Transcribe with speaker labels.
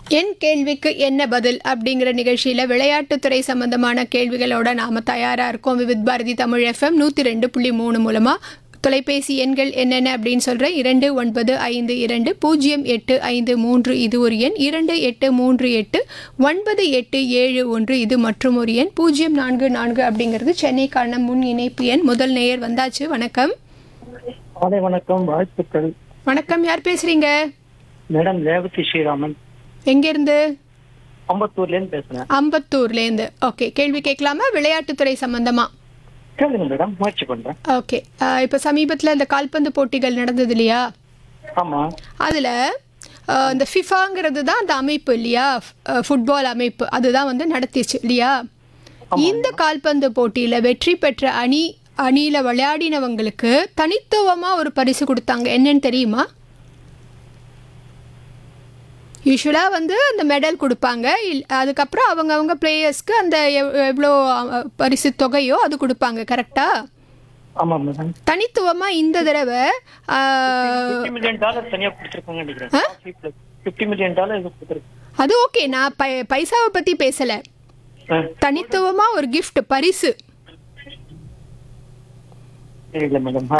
Speaker 1: என் கேள்விக்கு என்ன பதில் அப்படிங்கிற நிகழ்ச்சியில் விளையாட்டுத்துறை சம்பந்தமான கேள்விகளோட நாம தயாராக இருக்கோம் விவித் பாரதி தமிழ் எஃப்எம் நூற்றி ரெண்டு புள்ளி மூணு மூலமாக தொலைபேசி எண்கள் என்னென்ன அப்படின்னு சொல்கிறேன் இரண்டு ஒன்பது ஐந்து இரண்டு பூஜ்ஜியம் எட்டு ஐந்து மூன்று இது ஒரு எண் இரண்டு எட்டு மூன்று எட்டு ஒன்பது எட்டு ஏழு ஒன்று இது மற்றும் ஒரு எண் பூஜ்ஜியம் நான்கு நான்கு அப்படிங்கிறது சென்னைக்கான முன் இணைப்பு எண் முதல் நேயர் வந்தாச்சு வணக்கம்
Speaker 2: காலை வணக்கம் வாழ்த்துக்கள்
Speaker 1: வணக்கம் யார் பேசுகிறீங்க
Speaker 2: மேடம் ரேவதி ஸ்ரீராமன்
Speaker 1: எங்கேருந்து
Speaker 2: அம்பத்தூர்ல இருந்து பேசுறேன்
Speaker 1: அம்பத்தூர்லேருந்து ஓகே கேள்வி கேட்கலாமா விளையாட்டுத்துறை சம்பந்தமாக
Speaker 2: கேளுங்க மேடம் முயற்சி பண்றேன்
Speaker 1: ஓகே இப்போ சமீபத்தில் இந்த கால்பந்து போட்டிகள் நடந்தது இல்லையா
Speaker 2: ஆமா
Speaker 1: அதில் இந்த ஃபிஃபாங்கிறது தான் அந்த அமைப்பு இல்லையா ஃபுட்பால் அமைப்பு அதுதான் வந்து நடத்திச்சு இல்லையா இந்த கால்பந்து போட்டியில் வெற்றி பெற்ற அணி அணியில் விளையாடினவங்களுக்கு தனித்துவமாக ஒரு பரிசு கொடுத்தாங்க என்னன்னு தெரியுமா யூஸ்வலாக வந்து அந்த மெடல் கொடுப்பாங்க இல் அதுக்கப்புறம் அவங்க அவங்க பிளேயர்ஸ்க்கு அந்த எவ் எவ்வளோ அ, பரிசு தொகையோ அது கொடுப்பாங்க கரெக்டாக
Speaker 2: ஆமா மேடம்
Speaker 1: தனித்துவமாக இந்த தடவை ஆ,
Speaker 2: பிப்டி மில்லியன் டாலர் தனியா கொடுத்துருக்காங்க நினைக்கிறேன் பிப்டி மில்லியன் டாலர் இது கொடுத்துருக்கு
Speaker 1: அது ஓகே நான் பை பைசாவை பற்றி பேசலை தனித்துவமாக ஒரு gift பரிசு
Speaker 2: தெரியல மேடம்